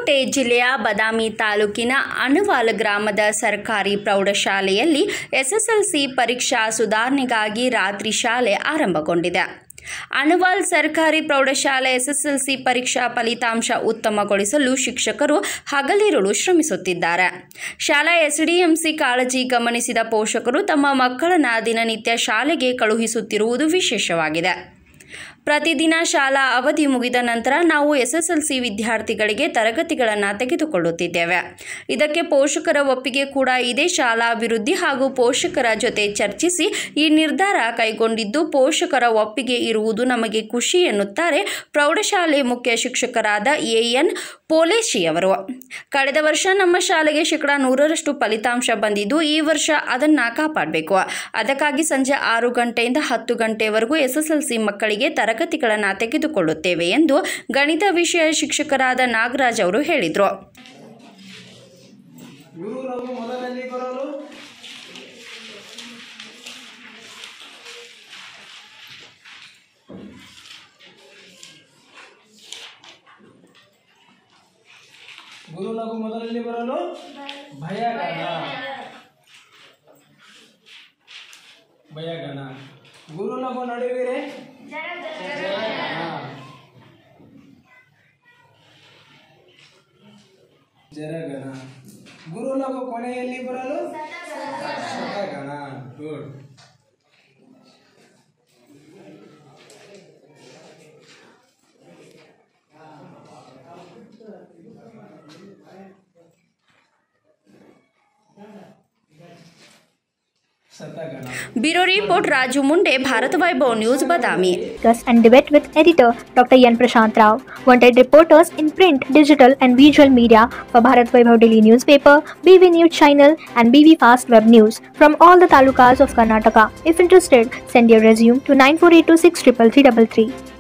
ಬಾಗಲಕೋಟೆ ಜಿಲ್ಲೆಯ ಬದಾಮಿ ತಾಲೂಕಿನ ಅಣವಾಲ್ ಗ್ರಾಮದ ಸರ್ಕಾರಿ ಪ್ರೌಢಶಾಲೆಯಲ್ಲಿ ಎಸ್ಎಸ್ಎಲ್ಸಿ ಪರೀಕ್ಷಾ ಸುಧಾರಣೆಗಾಗಿ ರಾತ್ರಿ ಶಾಲೆ ಆರಂಭಗೊಂಡಿದೆ ಅಣವಾಲ್ ಸರ್ಕಾರಿ ಪ್ರೌಢಶಾಲೆ ಎಸ್ಎಸ್ಎಲ್ಸಿ ಪರೀಕ್ಷಾ ಫಲಿತಾಂಶ ಉತ್ತಮಗೊಳಿಸಲು ಶಿಕ್ಷಕರು ಹಗಲಿರುಳು ಶ್ರಮಿಸುತ್ತಿದ್ದಾರೆ ಶಾಲಾ ಎಸ್ಡಿಎಂಸಿ ಕಾಳಜಿ ಗಮನಿಸಿದ ಪೋಷಕರು ತಮ್ಮ ಮಕ್ಕಳನ್ನ ದಿನನಿತ್ಯ ಶಾಲೆಗೆ ಕಳುಹಿಸುತ್ತಿರುವುದು ವಿಶೇಷವಾಗಿದೆ ಪ್ರತಿದಿನ ಶಾಲಾ ಅವಧಿ ಮುಗಿದ ನಂತರ ನಾವು ಎಸ್ಎಸ್ಎಲ್ಸಿ ವಿದ್ಯಾರ್ಥಿಗಳಿಗೆ ತರಗತಿಗಳನ್ನು ತೆಗೆದುಕೊಳ್ಳುತ್ತಿದ್ದೇವೆ ಇದಕ್ಕೆ ಪೋಷಕರ ಒಪ್ಪಿಗೆ ಕೂಡ ಇದೆ ಶಾಲಾ ಅಭಿವೃದ್ಧಿ ಹಾಗೂ ಪೋಷಕರ ಜೊತೆ ಚರ್ಚಿಸಿ ಈ ನಿರ್ಧಾರ ಕೈಗೊಂಡಿದ್ದು ಪೋಷಕರ ಒಪ್ಪಿಗೆ ಇರುವುದು ನಮಗೆ ಖುಷಿ ಎನ್ನುತ್ತಾರೆ ಪ್ರೌಢಶಾಲೆ ಮುಖ್ಯ ಶಿಕ್ಷಕರಾದ ಎಎನ್ ಪೋಲೇಶಿಯವರು ಕಳೆದ ವರ್ಷ ನಮ್ಮ ಶಾಲೆಗೆ ಶೇಕಡ ನೂರರಷ್ಟು ಫಲಿತಾಂಶ ಬಂದಿದ್ದು ಈ ವರ್ಷ ಅದನ್ನು ಕಾಪಾಡಬೇಕು ಅದಕ್ಕಾಗಿ ಸಂಜೆ ಆರು ಗಂಟೆಯಿಂದ ಹತ್ತು ಗಂಟೆವರೆಗೂ ಎಸ್ಎಸ್ಎಲ್ಸಿ ಮಕ್ಕಳಿಗೆ ತರಗತಿಗಳನ್ನು ತೆಗೆದುಕೊಳ್ಳುತ್ತೇವೆ ಎಂದು ಗಣಿತ ವಿಷಯ ಶಿಕ್ಷಕರಾದ ನಾಗರಾಜ್ ಅವರು ಹೇಳಿದರು ಗುರು ರಘು ಮೊದಲಲ್ಲಿ ಬರಲು ಗುರು ಲಘು ಮೊದಲಲ್ಲಿ ಬರಲು ಭಯಗಣ ಭಯಗಣ ಗುರು ಲಘು ನಡುವಿರೆ ಜಯಗಣ. ಜರಗಣ ಗುರು ಲಘು ಕೊನೆಯಲ್ಲಿ ಬರಲು ಶತಗಣ ಗುಡ್ ಶತಗಣ bureau report Raju Munde Bharat Vaibhav news Badami discuss and debate with editor Dr. Yan Prashant Rao. Wanted reporters in print, digital, and visual media for Bharat Vaibhav Daily newspaper, BV News channel, and BV Fast Web News from all the talukas of Karnataka. If interested, send your resume to 9482633333.